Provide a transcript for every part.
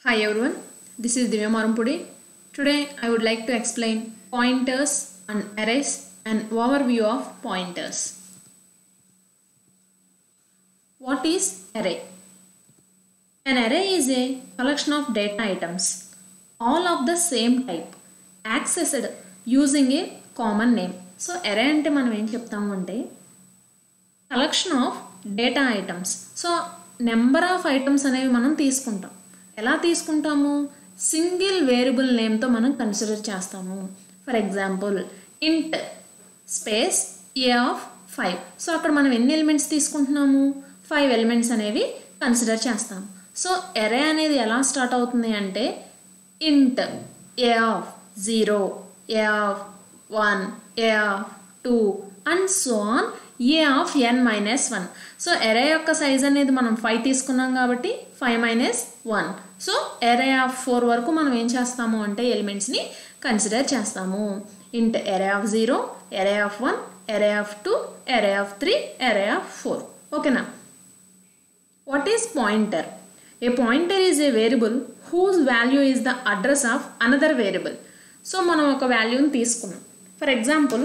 Hi everyone, this is Divya Marumpudi. Today I would like to explain pointers and arrays and overview of pointers. What is array? An array is a collection of data items, all of the same type, accessed using a common name. So array అంటే మనం ఏం చెప్తాము అంటే collection of data items so number of items అనేవి మనం తీసుకుంటాం ఎలా తీసుకుంటాము సింగిల్ వేరియబుల్ నేమ్తో మనం కన్సిడర్ చేస్తాము for example int space A of five so అక్కడ మనం ఎన్ని ఎలిమెంట్స్ తీసుకుంటున్నాము ఫైవ్ ఎలిమెంట్స్ అనేవి కన్సిడర్ చేస్తాం సో ఎరే అనేది ఎలా స్టార్ట్ అవుతుంది అంటే int A of zero A of one A of two and so on A of N minus one so array యొక్క సైజ్ అనేది మనం ఫైవ్ తీసుకున్నాం కాబట్టి five minus one so array of four వరకు మనం ఏం చేస్తాము అంటే ఎలిమెంట్స్ని కన్సిడర్ చేస్తాము int array of zero array of one array of two array of three array of four ఓకేనా what is pointer a pointer is a variable whose value is the address of another variable so మనం ఒక వాల్యూని తీసుకున్నాం for example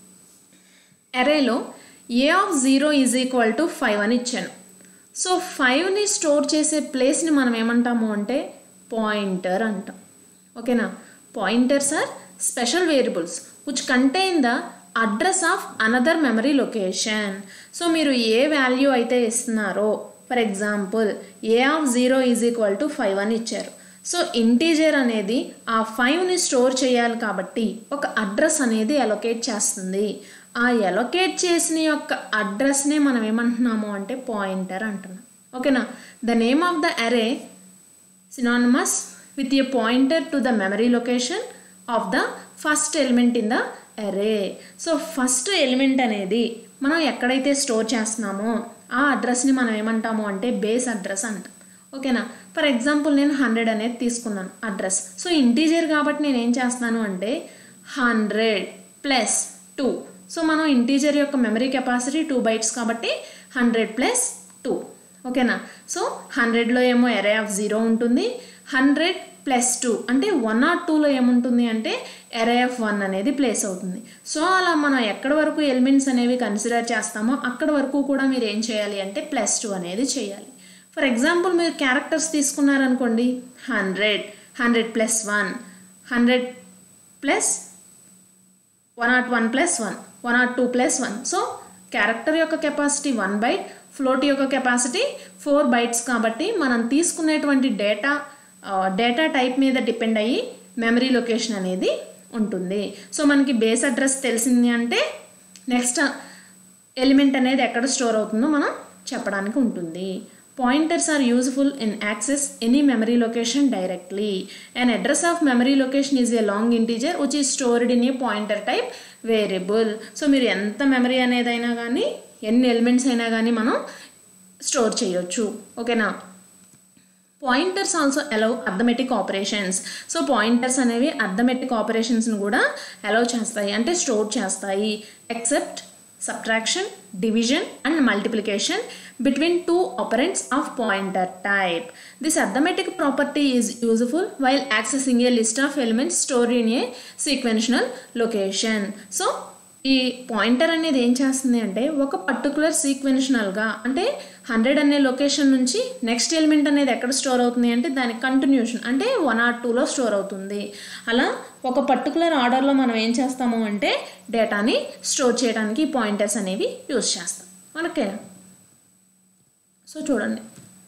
అరేలో a of zero is equal to five అని ఇచ్చాను so ఫైవ్ని store చేసే ప్లేస్ని మనం ఏమంటాము అంటే పాయింటర్ అంటాం ఓకేనా pointers are special variables which contain the address of another memory location so మీరు ఏ వాల్యూ అయితే ఇస్తున్నారో for example a of zero is equal to five అని ఇచ్చారు సో ఇంటీజర్ అనేది ఆ ఫైవ్ని స్టోర్ చేయాలి కాబట్టి ఒక అడ్రస్ అనేది అలొకేట్ చేస్తుంది ఆ ఎలొకేట్ చేసిన యొక్క అడ్రస్నే మనం ఏమంటున్నాము అంటే పాయింటర్ అంటున్నాం ఓకేనా the name of the array synonymous with a pointer to the memory location of the first element in the array so first element అనేది మనం ఎక్కడైతే స్టోర్ చేస్తున్నామో ఆ అడ్రస్ని మనం ఏమంటాము అంటే బేస్ అడ్రస్ అంటాం ఓకేనా ఫర్ ఎగ్జాంపుల్ నేను హండ్రెడ్ అనేది తీసుకున్నాను అడ్రస్ సో ఇంటీజర్ కాబట్టి నేను ఏం చేస్తున్నాను అంటే హండ్రెడ్ ప్లస్ టూ సో మనం ఇంటీజర్ యొక్క మెమరీ కెపాసిటీ టూ బైట్స్ కాబట్టి హండ్రెడ్ ప్లస్ టూ ఓకేనా సో హండ్రెడ్లో ఏమో ఎరే ఆఫ్ జీరో ఉంటుంది హండ్రెడ్ ప్లస్ టూ అంటే వన్ నాట్ టూలో ఏముంటుంది అంటే ఎరే ఆఫ్ వన్ అనేది ప్లేస్ అవుతుంది సో అలా మనం ఎక్కడి వరకు ఎలిమెంట్స్ అనేవి కన్సిడర్ చేస్తామో అక్కడ వరకు కూడా మీరు ఏం చేయాలి అంటే ప్లస్ టూ అనేది చేయాలి ఫర్ ఎగ్జాంపుల్ మీరు క్యారెక్టర్స్ తీసుకున్నారనుకోండి hundred hundred plus one hundred plus one nought one plus one one nought two plus one so character యొక్క కెపాసిటీ వన్ బైట్ ఫ్లోట్ యొక్క కెపాసిటీ ఫోర్ బైట్స్ కాబట్టి మనం తీసుకునేటువంటి డేటా డేటా టైప్ మీద depend అయ్యి memory location అనేది ఉంటుంది so మనకి బేస్ అడ్రస్ తెలిసింది అంటే నెక్స్ట్ ఎలిమెంట్ అనేది ఎక్కడ స్టోర్ అవుతుందో మనం చెప్పడానికి ఉంటుంది pointers are useful in access any memory location directly and address of memory location is a long integer which is stored in a pointer type variable so మీరు ఎంత మెమరీ అనేది అయినా కానీ ఎన్ని ఎలిమెంట్స్ అయినా కానీ మనం స్టోర్ చేయొచ్చు ఓకేనా pointers also allow arithmetic operations so pointers అనేవి అర్థమెటిక్ ఆపరేషన్స్ని కూడా అలౌ చేస్తాయి అంటే స్టోర్ చేస్తాయి except subtraction division and multiplication between two operands of pointer type. This arithmetic property is useful while accessing a list of elements stored in a sequential location. So, ఈ pointer అనేది ఏం చేస్తుంది అంటే ఒక particular సీక్వెన్షనల్గా అంటే hundred అనే location నుంచి next element అనేది ఎక్కడ స్టోర్ అవుతుంది అంటే దాని కంటిన్యూషన్ అంటే వన్ ఆర్ టూలో స్టోర్ అవుతుంది అలా ఒక పర్టికులర్ ఆర్డర్లో మనం ఏం చేస్తాము అంటే డేటాని స్టోర్ చేయడానికి పాయింటర్స్ అనేవి యూజ్ చేస్తాం మనకే సో చూడండి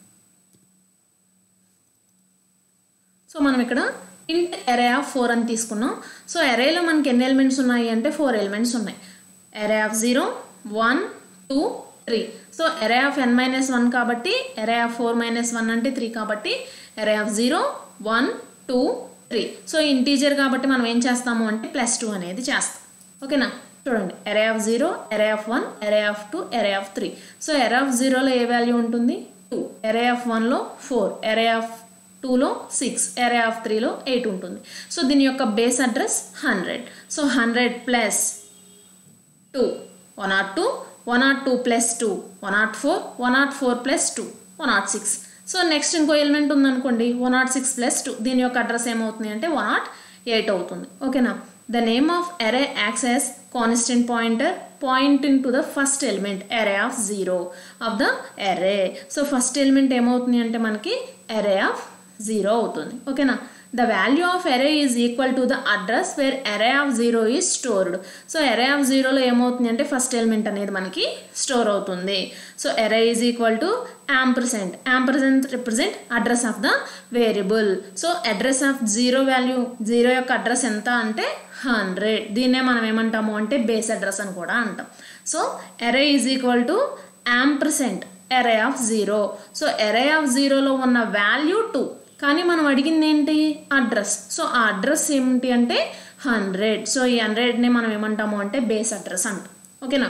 సో మనం ఇక్కడ ఇంట్ ఎరే ఆఫ్ ఫోర్ అని తీసుకున్నాం సో ఎరేలో మనకి ఎన్ని ఎలిమెంట్స్ ఉన్నాయి అంటే ఫోర్ ఎలిమెంట్స్ ఉన్నాయి array of zero one two three so array of N minus one కాబట్టి array of four minus one అంటే త్రీ కాబట్టి array of zero one two three so integer కాబట్టి మనం ఏం చేస్తాము అంటే ప్లస్ టూ అనేది చేస్తాం ఓకేనా చూడండి array of zero array of one array of two array of three so array of జీరోలో ఏ వాల్యూ ఉంటుంది టూ ఎరే ఆఫ్ వన్లో ఫోర్ ఎరే ఆఫ్ టూలో సిక్స్ ఎరే ఆఫ్ త్రీలో ఎయిట్ ఉంటుంది సో దీని యొక్క base address hundred so hundred plus two one nought two one nought two plus two one nought four one nought four plus two one nought six so next ఇంకో element ఉందనుకోండి one nought six plus two దీని యొక్క address ఏమవుతుంది అంటే one not eight అవుతుంది ఓకేనా the name of array access constant pointer pointing to the first element array of zero of the array so first element ఏమవుతుంది అంటే మనకి ఎరే ఆఫ్ జీరో అవుతుంది ఓకేనా the value of array is equal to the address where array of zero is stored so array of జీరోలో ఏమవుతుంది అంటే first element అనేది మనకి స్టోర్ అవుతుంది so array is equal to ampersand ampersand represent address of the variable so address of zero value zero యొక్క address ఎంత అంటే hundred దీన్నే మనం ఏమంటాము అంటే బేస్ అడ్రస్ అని కూడా అంటాం so array is equal to ampersand array of zero so array of జీరోలో ఉన్న వాల్యూ టూ కానీ మనం అడిగింది ఏంటి అడ్రస్ సో ఆ అడ్రస్ ఏమిటి అంటే హండ్రెడ్ సో ఈ హండ్రెడ్ని మనం ఏమంటాము అంటే బేస్ అడ్రస్ అంటాం ఓకేనా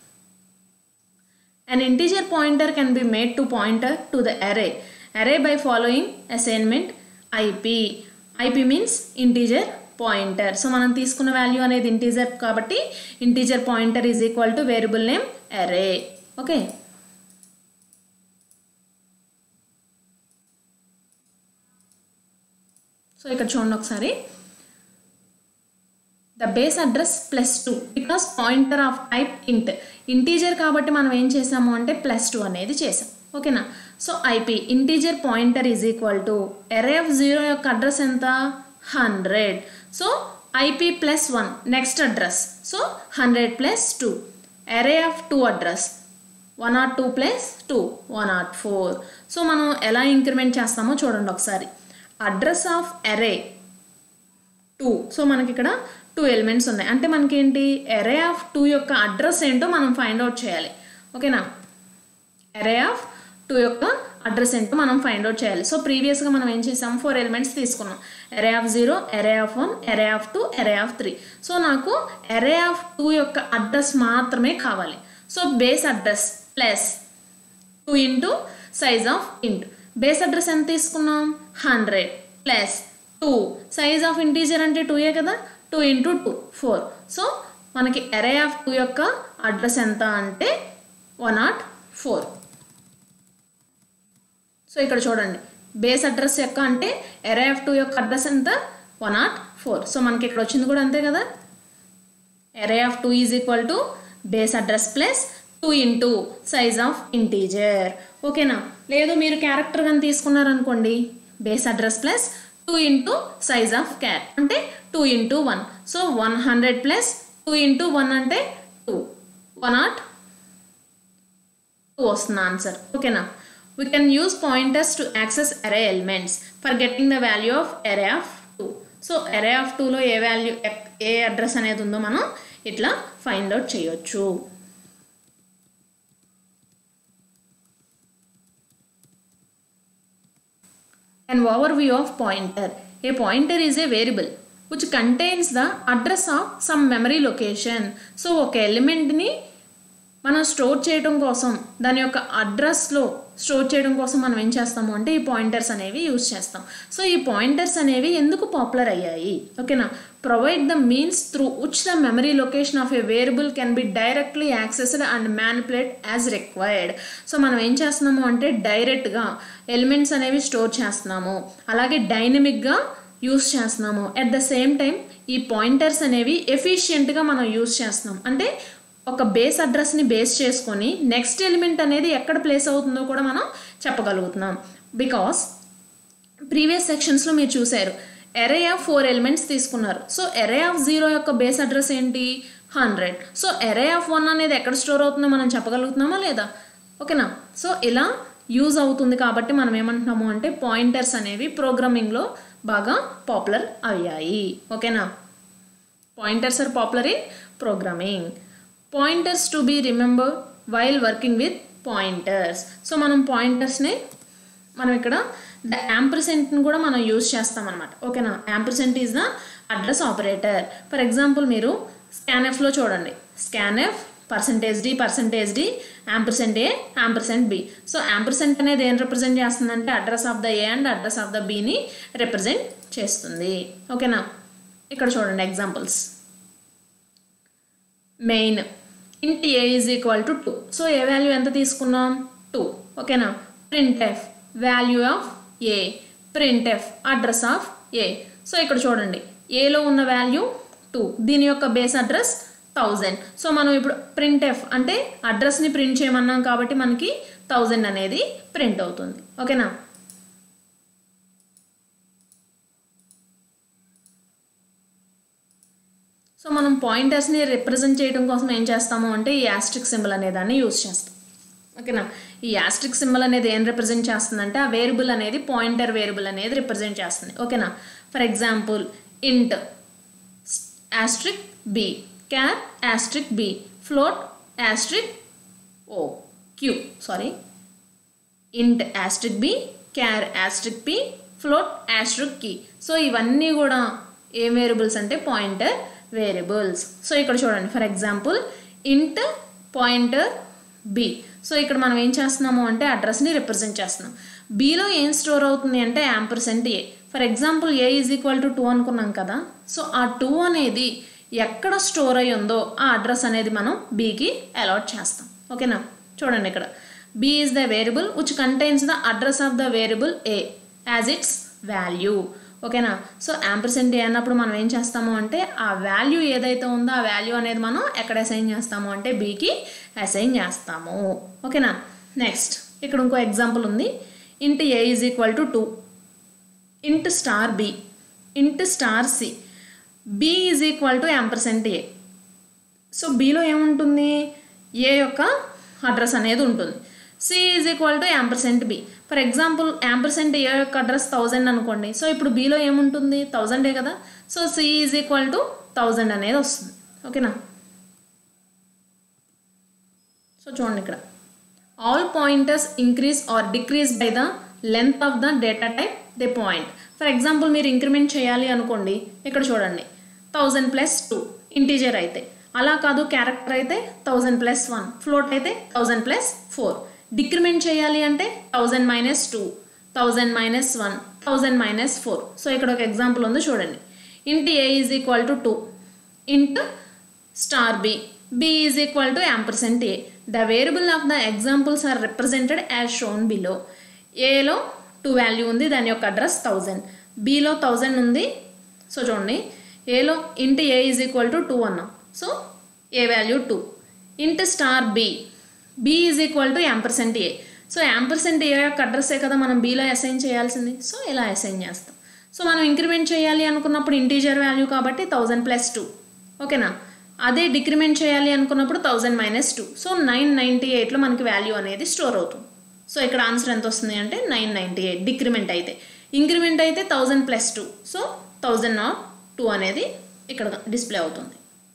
An integer pointer can be made to pointer to the array. Array by following assignment IP. IP means integer pointer so మనం తీసుకున్న వాల్యూ అనేది ఇంటీజర్ కాబట్టి integer pointer is equal to variable name array okay so ఇక్కడ చూడండి ఒకసారి the base address plus two because pointer of type int integer కాబట్టి మనం ఏం చేసాము అంటే ప్లస్ టూ అనేది చేసాం ఓకేనా so IP integer pointer is equal to array of zero యొక్క అడ్రస్ ఎంత hundred so IP plus one next address so hundred plus two array of two address one nought two plus two one nought four so మనం ఎలా increment చేస్తామో చూడండి ఒకసారి address of array two so మనకి ఇక్కడ two elements ఉన్నాయి అంటే మనకి ఏంటి ఎరే ఆఫ్ టూ యొక్క అడ్రస్ ఏంటో మనం ఫైండ్ అవుట్ చేయాలి ఓకేనా ఎరే ఆఫ్ టూ యొక్క అడ్రస్ ఏంటో మనం ఫైండ్ అవుట్ చేయాలి సో ప్రీవియస్గా మనం ఏం చేసాం ఫోర్ ఎలిమెంట్స్ తీసుకున్నాం array of zero array of one array of two array of three so నాకు ఎరే ఆఫ్ టూ యొక్క అడ్రస్ మాత్రమే కావాలి so base address plus two into size of int base address ఎంత తీసుకున్నాం hundred plus two size of integer అంటే టూయే కదా two into two four so మనకి ఎరే ఆఫ్ టూ యొక్క అడ్రస్ ఎంత అంటే వన్ నాట్ ఫోర్ సో ఇక్కడ చూడండి బేస్ అడ్రస్ యొక్క అంటే ఎరే ఆఫ్ టూ యొక్క అడ్రస్ ఎంత వన్ నాట్ ఫోర్ సో మనకి ఇక్కడ వచ్చింది కూడా అంతే కదా array of two is equal to base address plus two into size of integer ఓకేనా లేదు మీరు క్యారెక్టర్ కానీ తీసుకున్నారనుకోండి base address plus two into size of cat అంటే two into one so one hundred plus two into one అంటే two one nought two వస్తుంది answer ఓకేనా we can use pointers to access array elements for getting the value of array of 2 so array of 2లో ఏ value ఏ address అనేది ఉందో మనం ఇట్లా find out చేయొచ్చు An overview of pointer. A pointer is a variable which contains the address of some memory location. So ఒక ఎలిమెంట్ని మనం store చేయడం కోసం దాని యొక్క అడ్రస్లో స్టోర్ చేయడం కోసం మనం ఏం చేస్తాము అంటే ఈ పాయింటర్స్ అనేవి యూజ్ చేస్తాం సో ఈ పాయింటర్స్ అనేవి ఎందుకు పాపులర్ అయ్యాయి ఓకేనా provide the means through which the memory location of a variable can be directly accessed and manipulate as required so మనం ఏం చేస్తున్నాము అంటే డైరెక్ట్గా ఎలిమెంట్స్ అనేవి స్టోర్ చేస్తున్నాము అలాగే డైనమిక్గా యూస్ చేస్తున్నాము అట్ ద సేమ్ టైం ఈ పాయింటర్స్ అనేవి ఎఫిషియెంట్గా మనం యూస్ చేస్తున్నాం అంటే ఒక బేస్ అడ్రస్ని బేస్ చేసుకొని నెక్స్ట్ ఎలిమెంట్ అనేది ఎక్కడ ప్లేస్ అవుతుందో కూడా మనం చెప్పగలుగుతున్నాం బికాస్ ప్రీవియస్ సెక్షన్స్లో మీరు చూశారు ఎరే ఆఫ్ ఫోర్ ఎలిమెంట్స్ తీసుకున్నారు సో ఎరే ఆఫ్ జీరో యొక్క బేస్ అడ్రస్ ఏంటి hundred so array of one అనేది ఎక్కడ స్టోర్ అవుతుందో మనం చెప్పగలుగుతున్నామా లేదా ఓకేనా సో ఇలా యూజ్ అవుతుంది కాబట్టి మనం ఏమంటున్నాము అంటే పాయింటర్స్ అనేవి ప్రోగ్రామింగ్లో బాగా పాపులర్ అయ్యాయి ఓకేనా pointers are popular in programming pointers to be remember while working with pointers so మనం పాయింటర్స్ని మనం ఇక్కడ ద యాంపర్సెంట్ని కూడా మనం యూజ్ చేస్తాం అనమాట ఓకేనా ampersand is the address operator for example మీరు స్కాన్ఎఫ్లో చూడండి scanf percentage d percentage d ampersand a ampersand b so ampersand అనేది ఏం రిప్రజెంట్ చేస్తుందంటే address of the a and address of the బిని రిప్రజెంట్ చేస్తుంది ఓకేనా ఇక్కడ చూడండి examples main int a is equal to two so a value ఎంత తీసుకున్నాం టూ ఓకేనా print f value of a print f address of a so ఇక్కడ చూడండి ఏలో ఉన్న వాల్యూ టూ దీని యొక్క బేస్ అడ్రస్ థౌజండ్ సో మనం ఇప్పుడు ప్రింట్ ఎఫ్ అంటే అడ్రస్ని ప్రింట్ చేయమన్నాం కాబట్టి మనకి థౌజండ్ అనేది ప్రింట్ అవుతుంది ఓకేనా సో మనం పాయింటర్స్ని రిప్రజెంట్ చేయడం కోసం ఏం చేస్తాము అంటే ఈ యాస్ట్రిక్ సింబల్ అనే దాన్ని యూజ్ చేస్తాం ఓకేనా ఈ యాస్ట్రిక్ సింబల్ అనేది ఏం రిప్రజెంట్ చేస్తుందంటే ఆ వేరియబుల్ అనేది పాయింటర్ వేరియబుల్ అనేది రిప్రజెంట్ చేస్తుంది ఓకేనా for example int asterisk b char asterisk b float asterisk o q sorry int asterisk b char asterisk p float asterisk key so ఇవన్నీ కూడా ఏం వేరియబుల్స్ అంటే పాయింటర్ వేరియబుల్స్ సో ఇక్కడ చూడండి for example int pointer b so ఇక్కడ మనం ఏం చేస్తున్నాము అంటే అడ్రస్ని రిప్రజెంట్ చేస్తున్నాం బీలో ఏం స్టోర్ అవుతుంది అంటే ampersand a for example a is equal to two అనుకున్నాం కదా సో ఆ టూ అనేది ఎక్కడ స్టోర్ అయి ఉందో ఆ అడ్రస్ అనేది మనం బీకి అలాట్ చేస్తాం ఓకేనా చూడండి ఇక్కడ b is the variable which contains the address of the variable a as its value ఓకేనా సో యాంపర్సెంట్ ఏ అన్నప్పుడు మనం ఏం చేస్తాము అంటే ఆ వాల్యూ ఏదైతే ఉందో ఆ వాల్యూ అనేది మనం ఎక్కడ అసైన్ చేస్తాము అంటే బీకి అసైన్ చేస్తాము ఓకేనా నెక్స్ట్ ఇక్కడ ఇంకో ఎగ్జాంపుల్ ఉంది int a is equal to two int star b int star c b is equal to ampersand a so బీలో ఏముంటుంది ఏ యొక్క అడ్రస్ అనేది ఉంటుంది c is equal to ampersand b for example ampersand a యొక్క address thousand అనుకోండి so ఇప్పుడు బీలో ఏముంటుంది థౌజండే కదా so c is equal to thousand అనేది వస్తుంది ఓకేనా సో చూడండి ఇక్కడ all pointers increase or decrease by the length of the data type the point for example మీరు ఇంక్రిమెంట్ చేయాలి అనుకోండి ఇక్కడ చూడండి థౌజండ్ ప్లస్ టూ ఇంటీజర్ అయితే అలా కాదు క్యారెక్టర్ అయితే థౌజండ్ ప్లస్ వన్ ఫ్లోట్ అయితే థౌజండ్ ప్లస్ ఫోర్ డిక్రిమెంట్ చేయాలి అంటే thousand minus two thousand minus one thousand minus four so ఇక్కడ ఒక ఎగ్జాంపుల్ ఉంది చూడండి int a is equal to two int star b b is equal to ampersand a the variable of the examples are represented as shown బిలో ఏలో two value ఉంది దాని యొక్క address thousand బిలో థౌజండ్ ఉంది సో చూడండి ఏలో ఇంట్ a is equal to two అన్నాం so a value two int star b b is equal to ampersand a so ampersand a యొక్క అడ్రస్సే కదా మనం బీలో అసైన్ చేయాల్సింది సో ఇలా అసైన్ చేస్తాం సో మనం ఇంక్రిమెంట్ చేయాలి అనుకున్నప్పుడు ఇంటీజర్ వాల్యూ కాబట్టి థౌజండ్ ప్లస్ టూ ఓకేనా అదే డిక్రిమెంట్ చేయాలి అనుకున్నప్పుడు thousand minus two so nine ninety ఎయిట్లో మనకి వాల్యూ అనేది స్టోర్ అవుతుంది సో ఇక్కడ ఆన్సర్ ఎంత వస్తుంది అంటే నైన్ నైంటీ ఎయిట్ డిక్రిమెంట్ అయితే ఇంక్రిమెంట్ అయితే thousand plus two so thousand not two అనేది ఇక్కడ డిస్ప్లే అవుతుంది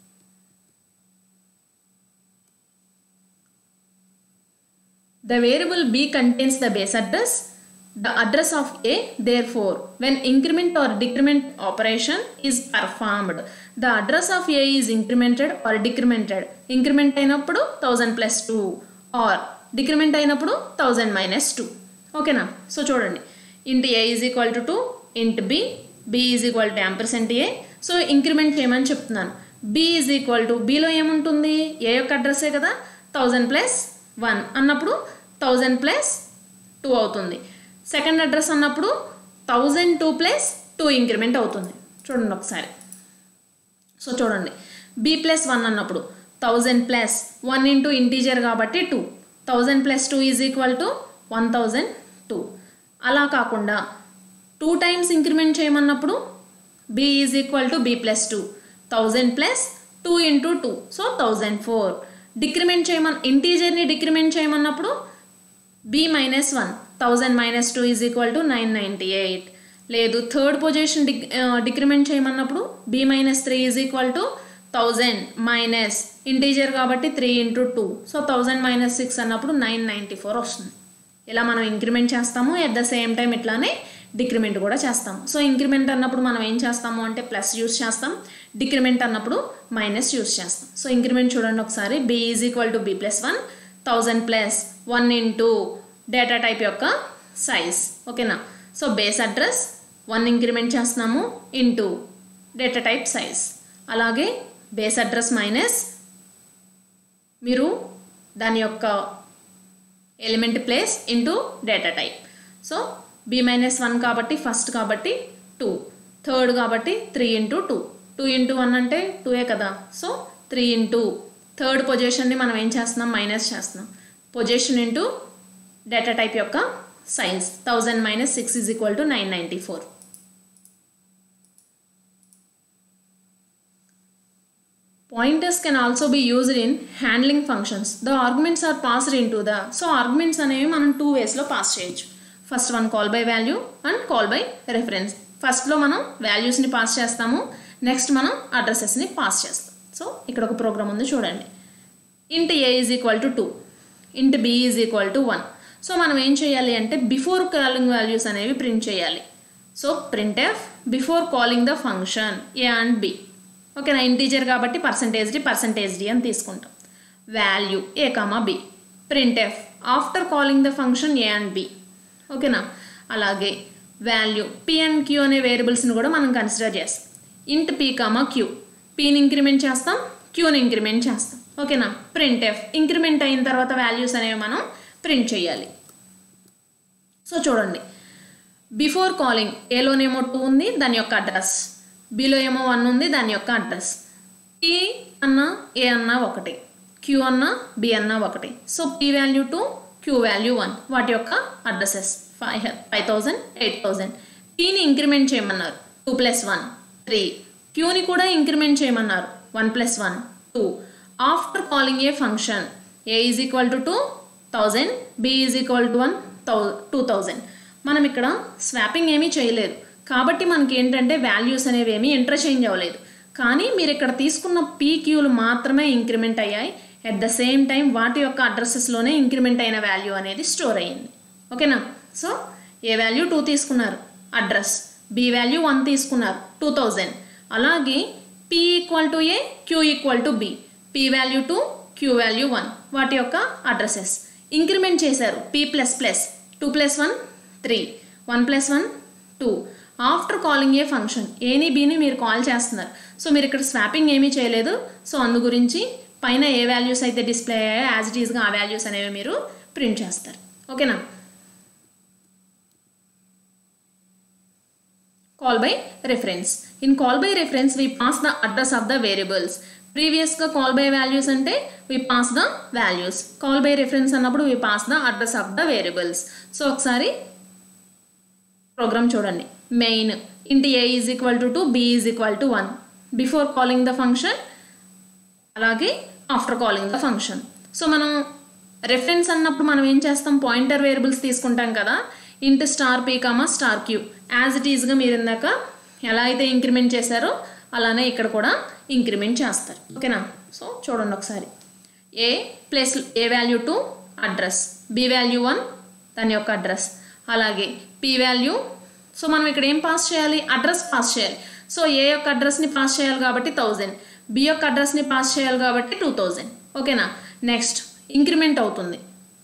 The variable b contains the base address, the address of a. Therefore, when increment or decrement operation is performed, the address of a is incremented or decremented. Increment అయినప్పుడు thousand plus two or decrement అయినప్పుడు thousand minus two ఓకేనా so చూడండి int a is equal to two int b b is equal to ampersand a so increment చేయమని చెప్తున్నాను b is equal to బిలో ఏముంటుంది a యొక్క అడ్రస్సే కదా థౌజండ్ ప్లస్ వన్ అన్నప్పుడు థౌజండ్ ప్లస్ టూ అవుతుంది సెకండ్ అడ్రస్ అన్నప్పుడు thousand two plus two increment అవుతుంది చూడండి ఒకసారి సో చూడండి బి ప్లస్ వన్ అన్నప్పుడు thousand plus one into integer కాబట్టి two thousand plus two is equal to one thousand two అలా కాకుండా టూ టైమ్స్ ఇంక్రిమెంట్ చేయమన్నప్పుడు b is equal to b plus two thousand plus two into two so thousand four decrement చేయమన్ ఇంటీజర్ని decrement చేయమన్నప్పుడు b minus one thousand minus two is equal to nine ninety eight లేదు third position dec decrement చేయమన్నప్పుడు b minus three is equal to thousand minus integer కాబట్టి three into two so thousand minus six అన్నప్పుడు nine ninety four వస్తుంది ఇలా మనం increment చేస్తాము at the same time ఇట్లానే decrement కూడా చేస్తాము సో ఇంక్రిమెంట్ అన్నప్పుడు మనం ఏం చేస్తాము అంటే ప్లస్ యూస్ చేస్తాం డిక్రిమెంట్ అన్నప్పుడు మైనస్ యూస్ చేస్తాం సో ఇంక్రిమెంట్ చూడండి ఒకసారి b is equal to b plus one thousand plus one into data type యొక్క సైజ్ ఓకేనా so base address one increment చేస్తున్నాము ఇంటూ డేటా టైప్ సైజ్ అలాగే బేస్ అడ్రస్ మైనస్ మీరు దాని యొక్క element place into data type so b minus one కాబట్టి first కాబట్టి two third కాబట్టి three into two two into one అంటే టూయే కదా సో త్రీ ఇంటూ థర్డ్ పొజిషన్ని మనం ఏం చేస్తున్నాం మైనస్ చేస్తున్నాం పొజిషన్ ఇంటూ డేటా టైప్ యొక్క size thousand minus six is equal to nine ninety four Pointers can also be used in handling functions. The arguments are passed into the so arguments అనేవి మనం two వేస్లో pass చేయొచ్చు first one call by value and call by reference ఫస్ట్లో మనం వాల్యూస్ని pass చేస్తాము next మనం అడ్రసెస్ని pass చేస్తాం సో ఇక్కడ ఒక ప్రోగ్రామ్ ఉంది చూడండి int a is equal to two int b is equal to one so మనం ఏం చేయాలి అంటే బిఫోర్ కాలింగ్ వాల్యూస్ అనేవి ప్రింట్ చేయాలి so print f before calling the function a and b ఓకేనా ఇంటీజర్ కాబట్టి పర్సంటేజ్ డి పర్సంటేజ్ డి అని తీసుకుంటాం value a comma b print f after calling the function a and b ఓకేనా అలాగే value P and queue అనే వేరియబుల్స్ని కూడా మనం consider చేస్తాం ఇంట్ పీ కామా క్యూ పీని ఇంక్రిమెంట్ చేస్తాం క్యూని ఇంక్రిమెంట్ చేస్తాం ఓకేనా ప్రింట్ ఎఫ్ ఇంక్రిమెంట్ అయిన తర్వాత వాల్యూస్ అనేవి మనం ప్రింట్ చేయాలి సో చూడండి బిఫోర్ కాలింగ్ ఏలోనేమో టూ ఉంది దాని యొక్క అడ్రస్ బిలో ఏమో వన్ ఉంది దాని యొక్క అడ్రస్ పి అన్న ఏ అన్న ఒకటి క్యూ అన్న బి అన్న ఒకటి so p value two q value one వాటి యొక్క addresses five five thousand eight thousand పీని ఇంక్రిమెంట్ చేయమన్నారు టూ ప్లస్ వన్ త్రీ క్యూని కూడా ఇంక్రిమెంట్ చేయమన్నారు one plus one two after calling a function a is equal to two thousand b is equal to one thou two thousand మనం ఇక్కడ swapping ఏమీ చేయలేదు కాబట్టి మనకి ఏంటంటే వాల్యూస్ అనేవి ఏమీ ఇంటర్చేంజ్ అవ్వలేదు కానీ మీరు ఇక్కడ తీసుకున్న పీక్యూలు మాత్రమే ఇంక్రిమెంట్ అయ్యాయి అట్ ద సేమ్ టైం వాటి యొక్క అడ్రసెస్లోనే ఇంక్రిమెంట్ అయిన వాల్యూ అనేది స్టోర్ అయ్యింది ఓకేనా సో ఏ వాల్యూ టూ తీసుకున్నారు అడ్రస్ బి వాల్యూ వన్ తీసుకున్నారు టూ థౌజండ్ అలాగే p equal to a q equal to b p value two q value one వాటి యొక్క అడ్రసెస్ ఇంక్రిమెంట్ చేశారు p plus plus two plus one three one plus one two after calling a function ఏని బీని మీరు call చేస్తున్నారు so మీరు ఇక్కడ swapping ఏమీ చేయలేదు సో అందు గురించి పైన ఏ వాల్యూస్ అయితే డిస్ప్లే అయ్యాయో యాజ్ ఇట్ ఈస్గా ఆ వాల్యూస్ అనేవి మీరు ప్రింట్ చేస్తారు ఓకేనా call by reference in call by reference we pass the address of the variables ప్రీవియస్గా కాల్ బై వాల్యూస్ అంటే we pass the values call by reference అన్నప్పుడు we pass the address of the variables so ఒకసారి program చూడండి main int a is equal to two b is equal to one before calling the function అలాగే after calling the function so మనం reference అన్నప్పుడు మనం ఏం చేస్తాం pointer variables తీసుకుంటాం కదా int star p comma star q as it ఈజ్గా మీరు ఇందాక ఎలా అయితే ఇంక్రిమెంట్ చేశారో అలానే ఇక్కడ కూడా ఇంక్రిమెంట్ చేస్తారు ఓకేనా సో చూడండి ఒకసారి a plus a value two address b value one దాని యొక్క అడ్రస్ అలాగే పి వాల్యూ సో మనం ఇక్కడ ఏం పాస్ చేయాలి అడ్రస్ పాస్ చేయాలి సో ఏ యొక్క అడ్రస్ని పాస్ చేయాలి కాబట్టి థౌజండ్ బి యొక్క అడ్రస్ని పాస్ చేయాలి కాబట్టి టూ థౌజండ్ ఓకేనా నెక్స్ట్ ఇంక్రిమెంట్ అవుతుంది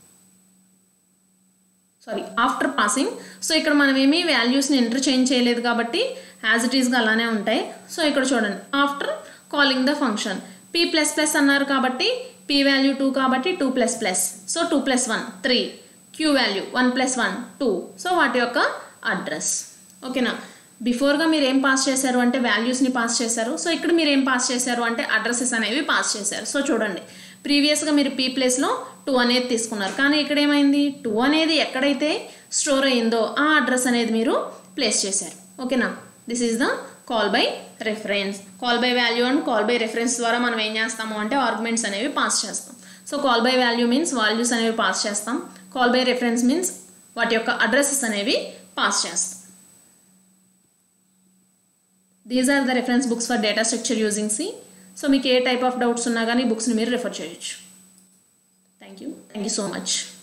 సారీ ఆఫ్టర్ పాసింగ్ సో ఇక్కడ మనం ఏమీ వాల్యూస్ని ఎంటర్ చేంజ్ చేయలేదు కాబట్టి యాజ్ ఇట్ ఈస్గా అలానే ఉంటాయి సో ఇక్కడ చూడండి after calling the function p plus plus అన్నారు కాబట్టి పీ వాల్యూ టూ కాబట్టి two plus plus so two plus one three q value one plus one two so వాటి యొక్క అడ్రస్ ఓకేనా బిఫోర్గా మీరు ఏం పాస్ చేశారు అంటే వాల్యూస్ని పాస్ చేశారు సో ఇక్కడ మీరు ఏం పాస్ చేశారు అంటే అడ్రసెస్ అనేవి పాస్ చేశారు సో చూడండి ప్రీవియస్గా మీరు పీ ప్లేస్లో టూ అనేది తీసుకున్నారు కానీ ఇక్కడ ఏమైంది టూ అనేది ఎక్కడైతే స్టోర్ అయిందో ఆ అడ్రస్ అనేది మీరు ప్లేస్ చేశారు ఓకేనా this is the call by reference call by value and call by reference ద్వారా మనం ఏం చేస్తాము అంటే ఆర్గ్యుమెంట్స్ అనేవి పాస్ చేస్తాం so call by value means values అనేవి పాస్ చేస్తాం కాల్ బై రెఫరెన్స్ మీన్స్ వాటి యొక్క అడ్రసెస్ అనేవి పాస్ చేస్తాం these are the reference books for data structure using C so మీకు ఏ టైప్ ఆఫ్ డౌట్స్ ఉన్నా కానీ బుక్స్ని మీరు రిఫర్ చేయొచ్చు thank you thank you so much